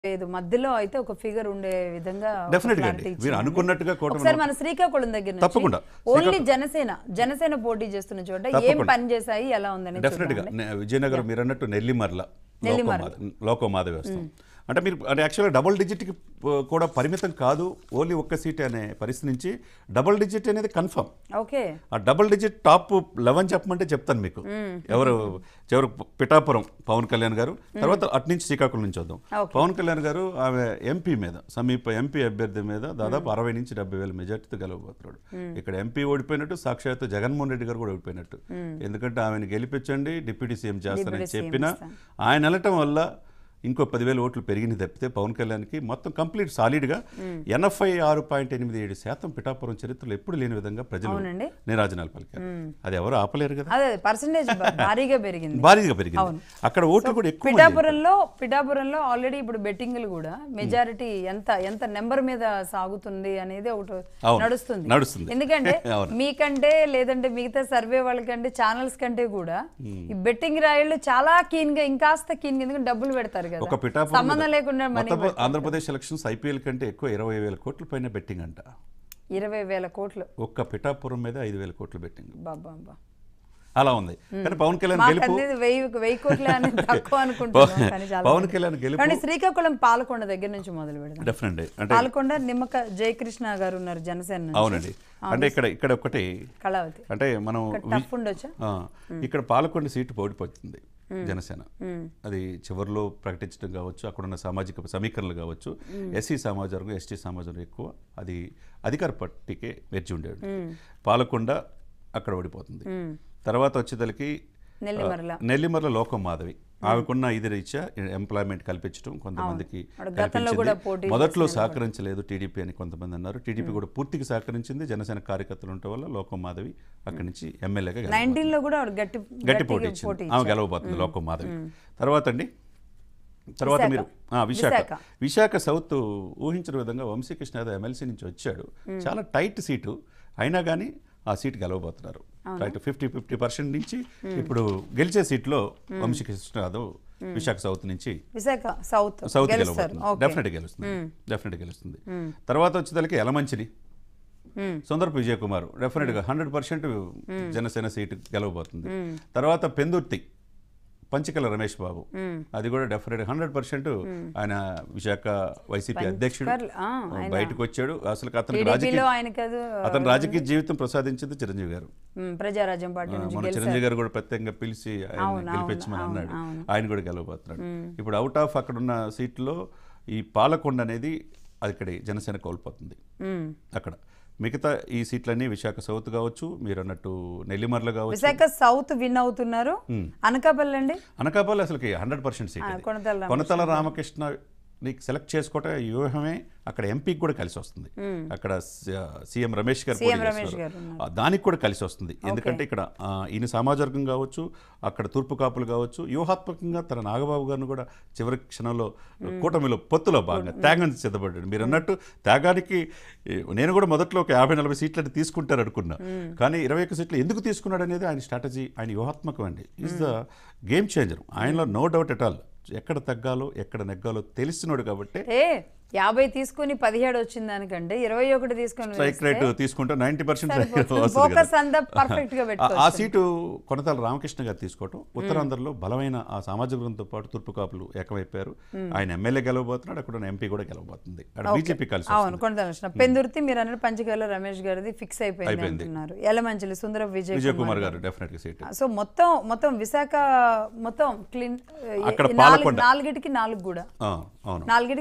లేదు మధ్యలో అయితే ఒక ఫిగర్ ఉండే విధంగా ఒక Definitely clarity అండి. ఇచ్చిందండి. మీరు అనుకున్నట్టుగా కూటమి ఒకసారి మన శ్రీకాకుళం దగ్గర నుంచి తప్పకుండా. ఓన్లీ జనసేన జనసేన పోటీ చేస్తున్న చోట ఏం తప్పకుండా. పని చేశాయి ఎలా ఉందని డెఫినెట్ గా నే- విజయనగరం మీరు అన్నట్టు నెల్లిమర్ల నెల్లిమర్ల. లోకోమాద వ్యవస్థ అంటే మీరు అంటే యాక్చువల్గా డబుల్ డిజిట్కి కూడా పరిమితం కాదు ఓన్లీ ఒక్క సీట్ అనే పరిస్థితి నుంచి డబుల్ డిజిట్ అనేది కన్ఫర్మ్ ఓకే ఆ డబుల్ డిజిట్ టాప్ లెవెన్ చెప్పమంటే చెప్తాను మీకు ఎవరు చివరు పిఠాపురం పవన్ కళ్యాణ్ గారు తర్వాత అటు నుంచి శ్రీకాకుళం నుంచి వద్దాం Okay. పవన్ కళ్యాణ్ గారు ఆమె ఎంపీ మీద సమీప ఎంపీ అభ్యర్థి మీద దాదాపు అరవై నుంచి డెబ్బై వేల మెజార్టీతో గెలవబోతున్నాడు ఇక్కడ ఎంపీ ఓడిపోయినట్టు సాక్షాత్ జగన్మోహన్ రెడ్డి గారు కూడా ఓడిపోయినట్టు ఎందుకంటే ఆమెను గెలిపించండి డిప్యూటీ సీఎం చేస్తారని డిప్యూటీ సీఎం చెప్పినా ఇస్తాను. ఆయన వెళ్ళటం వల్ల ఇంకో పదివేల ఓట్లు పెరిగింది తప్పితే పవన్ కళ్యాణ్కి మొత్తం కంప్లీట్ సాలిడ్గా ఎనభై ఆరు పాయింట్ ఎనిమిది ఏడు శాతం పిఠాపురం చరిత్రలో ఎప్పుడు లేని విధంగా ప్రజలు అవునండి. నిరాజనాలు పలికారు అది ఎవరు ఆపలేరు కదా అదే పర్సంటేజ్ భారీగా పెరిగింది భారీగా పెరిగింది అక్కడ ఓట్లు కూడా ఎక్కువ మంది పిఠాపురంలో పిఠాపురంలో ఆల్రెడీ ఇప్పుడు బెట్టింగ్లు కూడా మెజారిటీ ఎంత ఎంత నెంబర్ మీద సాగుతుంది అనేది ఒకటి అవును. నడుస్తుంది నడుస్తుంది. ఎందుకంటే అవును. మీకంటే లేదంటే మిగతా సర్వే వాళ్ళకంటే ఛానల్స్ కంటే కూడా ఈ బెట్టింగ్ రాయళ్ళు చాలా కీన్ గా ఇంకాస్త కీన్ గా ఎందుకంటే డబ్బులు పెడతారు కదా ఒక పిఠాపురం సంబంధం మీద లేకుండా మనీ మొత్తం ఆంధ్రప్రదేశ్ ఎలక్షన్స్ ఐపీఎల్ కంటే ఎక్కువ ఇరవై వేల కోట్ల పైన బెట్టింగ్ అంట ఇరవై వేల కోట్లు ఒక్క పిఠాపురం మీద ఐదు వేల కోట్ల బెట్టింగ్ బాబా బా. అలా ఉంది కానీ పవన్ కళ్యాణ్ మాకు గెలుపు అనేది వెయ్యి వెయ్యి కోట్లే అనేది తక్కువ అనుకుంటున్నాం కానీ చాలా పవన్ మంది. కళ్యాణ్ గెలుపు కానీ శ్రీకాకుళం పాలకొండ దగ్గర నుంచి మొదలు పెడదాం డెఫినెట్ అంటే పాలకొండ నిమ్మక జయకృష్ణ గారు ఉన్నారు జనసేన నుంచి అవునండి అంటే ఇక్కడ ఇక్కడ ఒకటి కళావతి అంటే మనం టఫ్ ఉండొచ్చా ఆ, ఇక్కడ పాలకొండ సీటు ఓడిపోతుంది జనసేన అది చివరిలో ప్రకటించడం కావచ్చు అక్కడ ఉన్న సామాజిక సమీకరణలు కావచ్చు ఎస్సీ సమాజం వర్గం ఎస్టీ సమాజం ఎక్కువ అది అధికార పార్టీకే మెచ్చి ఉండేది పాలకొండ అక్కడ ఓడిపోతుంది తర్వాత వచ్చేదలికి నెల్లిమర్ల నెల్లిమర్ల లోకం మాధవి ఆమెకున్న ఇది రీత్యా ఎంప్లాయ్మెంట్ కల్పించడం కొంతమందికి ఆవిడ గతంలో కూడా పోటీ కల్పించింది మొదట్లో సహకరించలేదు టీడీపీ అని కొంతమంది అన్నారు టీడీపీ కూడా పూర్తిగా సహకరించింది జనసేన కార్యకర్తలు ఉండటం వల్ల లోకం మాధవి అక్కడి నుంచి ఎమ్మెల్యేగా నైన్టీన్ లో కూడా ఆవిడ గట్టి గట్టి పోటీ గట్టిగా ఇచ్చింది పోటీ ఆమె గెలవబోతుంది లోకం మాధవి తర్వాత అండి తర్వాత విశాఖ. మీరు ఆ, విశాఖ విశాఖ. విశాఖ సౌత్ ఊహించిన విధంగా వంశీకృష్ణ యాదవ్ ఎమ్మెల్సీ నుంచి వచ్చాడు చాలా టైట్ సీటు అయినా కానీ ఆ సీట్ గెలవబోతున్నారు రైట్ ఫిఫ్టీ ఫిఫ్టీ పర్సెంట్ నుంచి ఇప్పుడు గెలిచే సీట్లో వంశీకృష్ణ యాదవ్ విశాఖ సౌత్ నుంచి విశాఖ సౌత్ సౌత్ గెలుస్తారు గెలవబోతుంది ఓకే డెఫినెట్ గెలుస్తుంది డెఫినెట్ గెలుస్తుంది తర్వాత వచ్చేదానికి ఎలమంచిలి మ్మ్. సుందరపు విజయ్ కుమార్ డెఫినెట్ గా హండ్రెడ్ పర్సెంట్ జనసేన సీటు గెలవబోతుంది తర్వాత పెందుర్తి పంచకల రమేష్ బాబు అది కూడా డెఫినెట్ హండ్రెడ్ పర్సెంట్ ఆయన విశాఖ వైసీపీ అధ్యక్షుడు పంచకర్ల- ఆ, ఆయన బయటకు వచ్చాడు అసలు అతనికి టీడీపీలో రాజకీయ ఆయనకి అది అతని రాజకీయ జీవితం ప్రసాదించింది చిరంజీవి గారు మ్, ప్రజారాజ్యం పార్టీ నుంచి మన గెలిచారు చిరంజీవి గారు కూడా ప్రత్యేకంగా పిలిచి ఆయన అవును, గెలిపించమని అవును, అన్నాడు అవును. ఆయన కూడా గెలవబోతున్నాడు ఇప్పుడు అవుట్ ఆఫ్ అక్కడ ఉన్న సీట్లో ఈ పాలకొండ అనేది అది ఇక్కడ జనసేన కోల్పోతుంది మ్. అక్కడ మిగతా ఈ సీట్లన్నీ విశాఖ సౌత్ కావచ్చు మీరు అన్నట్టు నెల్లిమర్ల కావచ్చు విశాఖ సౌత్ విన్ అవుతున్నారు అనకాపల్లి అండి అనకాపల్లి అసలుకి హండ్రెడ్ పర్సెంట్ సీట్ ఆ, అది. కొనతల కొనతల రామకృష్ణ నీకు సెలెక్ట్ చేసుకోవటం ఈ వ్యూహమే అక్కడ ఎంపీకి కూడా కలిసి వస్తుంది అక్కడ సీఎం రమేష్ గారు సీఎం పోటీ రమేష్ చేస్తున్నారు. గారు ఆ, దానికి కూడా కలిసి వస్తుంది ఎందుకంటే ఇక్కడ ఆ, ఈయన సమాజవర్గం కావచ్చు అక్కడ తూర్పు కాపులు కావచ్చు వ్యూహాత్మకంగా తన నాగబాబు గారిని కూడా చివరి క్షణంలో కూటమిలో పొత్తులో భాగంగా త్యాగం సిద్ధపడ్డాడు మీరు అన్నట్టు త్యాగానికి ఏ, నేను కూడా మొదట్లో ఒక యాభై నలభై సీట్లు అంటే తీసుకుంటారు అనుకున్నా కానీ ఇరవై ఒక్క సీట్లు ఎందుకు తీసుకున్నాడు అనేది ఆయన స్ట్రాటజీ ఆయన వ్యూహాత్మకం అండి ఈజ్ ద గేమ్ చేంజర్ ఆయనలో నో డౌట్ ఎట్ ఆల్ ఎక్కడ తగ్గాలో ఎక్కడ నెగ్గాలో తెలిసినోడు కాబట్టి ఏ యాభై తీసుకుని పదిహేడు వచ్చిన దానికంటే ఇరవై ఒకటి తీసుకొని స్ట్రైక్ రేట్ తీసుకుంటే నైంటీ పర్సెంట్ ఫోకస్ అంతా పర్ఫెక్ట్ గా ఆ పెట్టుకోవచ్చు సీటు కొనతాల రామకృష్ణ గారు తీసుకోవటం ఉత్తరాంధ్రలో బలమైన ఆ సామాజిక వర్గంతో పాటు తూర్పు కాపులు ఏకమైపోయారు ఆయన ఎమ్మెల్యే గెలవబోతున్నాడు అక్కడ ఎంపీ కూడా గెలవబోతుంది అక్కడ బీజేపీ కలిసి అవును వస్తుంది. కొనతల పెందుర్తి మీరు అన్నారు పంచకర్ల రమేష్ గారిది ఫిక్స్ అయిపోయింది అయిపోయింది. అంటున్నారు ఎలమంచిలి సుందర విజయ్ విజయ్ కుమార్ గారు డెఫినెట్ గా సీట్ సో మొత్తం మొత్తం విశాఖ మొత్తం క్లీన్ అక్కడ పాలకొండ. నాలుగిటికి నాలుగు కూడా అవును నాలుగిటికి